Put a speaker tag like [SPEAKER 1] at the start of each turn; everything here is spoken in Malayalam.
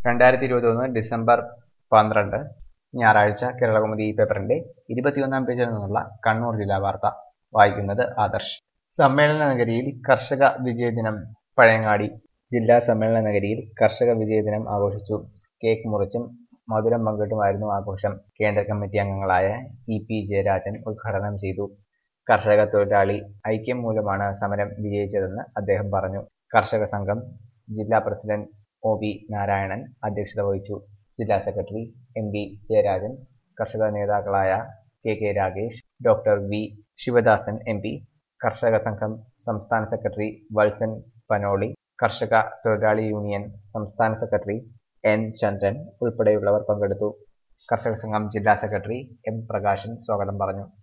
[SPEAKER 1] രണ്ടായിരത്തി ഇരുപത്തിയൊന്ന് ഡിസംബർ പന്ത്രണ്ട് ഞായറാഴ്ച കേരളകൗമുദി ഈ പേപ്പറിന്റെ ഇരുപത്തിയൊന്നാം പേജിൽ നിന്നുള്ള കണ്ണൂർ ജില്ലാ വാർത്ത വായിക്കുന്നത് ആദർശ് സമ്മേളന നഗരിയിൽ കർഷക വിജയദിനം പഴയങ്ങാടി ജില്ലാ സമ്മേളന നഗരിയിൽ കർഷക വിജയദിനം ആഘോഷിച്ചു കേക്ക് മുറിച്ചും മധുരം പങ്കിട്ടുമായിരുന്നു ആഘോഷം കേന്ദ്ര കമ്മിറ്റി അംഗങ്ങളായ ഇ പി ജയരാജൻ ഉദ്ഘാടനം ചെയ്തു കർഷക തൊഴിലാളി ഐക്യം മൂലമാണ് സമരം വിജയിച്ചതെന്ന് അദ്ദേഹം പറഞ്ഞു കർഷക സംഘം ജില്ലാ പ്രസിഡന്റ് ഒ വി നാരായണൻ അധ്യക്ഷത വഹിച്ചു ജില്ലാ സെക്രട്ടറി എം വി ജയരാജൻ കർഷക നേതാക്കളായ K K Ragesh doctor V Sivadasan M P കർഷക സംഘം സംസ്ഥാന സെക്രട്ടറി വത്സൻ പനോളി കർഷക തൊഴിലാളി യൂണിയൻ സംസ്ഥാന സെക്രട്ടറി എൻ ചന്ദ്രൻ ഉൾപ്പെടെയുള്ളവർ പങ്കെടുത്തു കർഷക സംഘം ജില്ലാ സെക്രട്ടറി എം പ്രകാശൻ സ്വാഗതം പറഞ്ഞു